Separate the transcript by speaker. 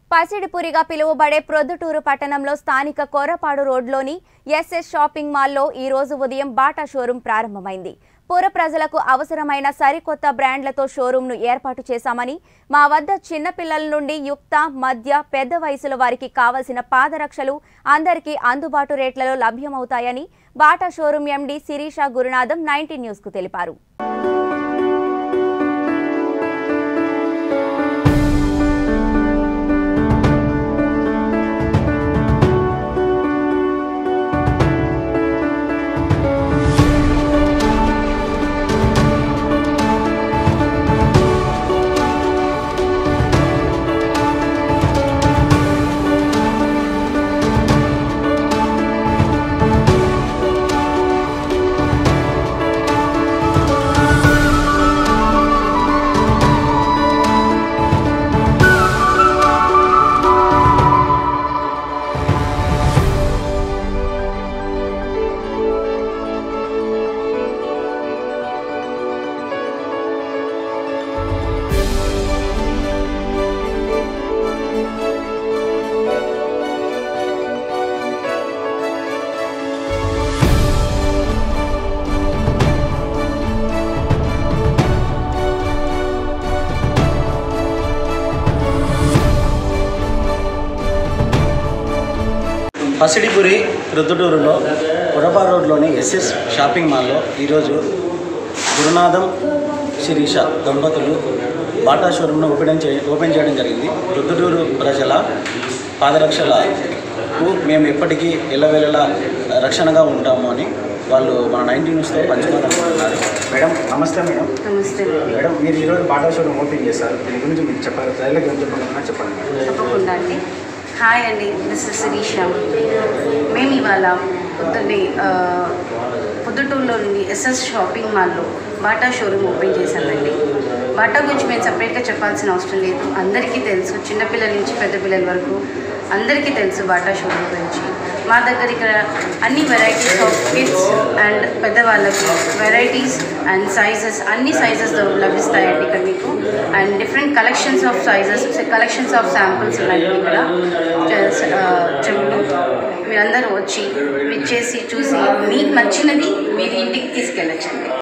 Speaker 1: పసిడిపురిగా పిలువబడే ప్రొద్దుటూరు పట్టణంలో స్థానిక కొర్రపాడు రోడ్లోని ఎస్ఎస్ షాపింగ్ మాల్లో ఈ రోజు ఉదయం బాటా షోరూం ప్రారంభమైంది పుర ప్రజలకు అవసరమైన సరికొత్త బ్రాండ్లతో షోరూంను ఏర్పాటు చేశామని మా వద్ద చిన్నపిల్లల నుండి యుక్త మధ్య పెద్ద వయసుల వారికి కావలసిన పాదరక్షలు అందరికీ అందుబాటు రేట్లలో లభ్యమవుతాయని Bata showroom MD Sirisha Gurunatham ninety న్యూస్కు తెలిపారు
Speaker 2: పసిడిపురి రుద్దుటూరులో పురపా రోడ్లోని ఎస్ఎస్ షాపింగ్ మాల్లో ఈరోజు గురునాథం శిరీష దంపతులు బాటా షోరూమ్ను ఓపెన్ చే ఓపెన్ చేయడం జరిగింది రుద్దుటూరు ప్రజల పాదరక్షలకు మేము ఎప్పటికీ ఎల్లవేళలా రక్షణగా ఉంటాము అని వాళ్ళు మన నైన్టీ న్యూస్తో పంచుకోవాలనుకుంటున్నారు మేడం నమస్తే మేడం
Speaker 3: నమస్తే
Speaker 2: మేడం మీరు ఈరోజు బాటా షోరూమ్ ఓపెన్ చేశారు దీని గురించి మీకు చెప్పాలి ప్రజలకు ఏం చెప్పాలన్నా చెప్పండి మేడం.
Speaker 3: తప్పకుండా అండి హాయ్ అండి దిస్ ఇస్ శిరీష మేము ఇవాళ పొద్దున్నే ఆ, పొద్దుటూరులోని ఎస్ఎస్ షాపింగ్ మాల్లో బాటా షోరూమ్ ఓపెన్ చేశామండి బాటా గురించి మేము సపరేట్గా చెప్పాల్సిన అవసరం లేదు అందరికీ తెలుసు చిన్నపిల్లల నుంచి పెద్ద పిల్లల వరకు అందరికీ తెలుసు బాటా షోరూమ్ గురించి మా దగ్గర ఇక్కడ అన్ని వెరైటీస్ ఆఫ్ కిడ్స్ అండ్ పెద్దవాళ్ళకి వెరైటీస్ అండ్ సైజెస్ అన్ని సైజెస్ లభిస్తాయండి ఇక్కడ మీకు and different collections of sizes collections of samples ఉన్నాయి ఇక్కడ చ- ఆ, చెప్పులు మీరందరూ వచ్చి విచ్చేసి చూసి మీకు నచ్చినది మీరు ఇంటికి తీసుకెళ్ళచ్చండి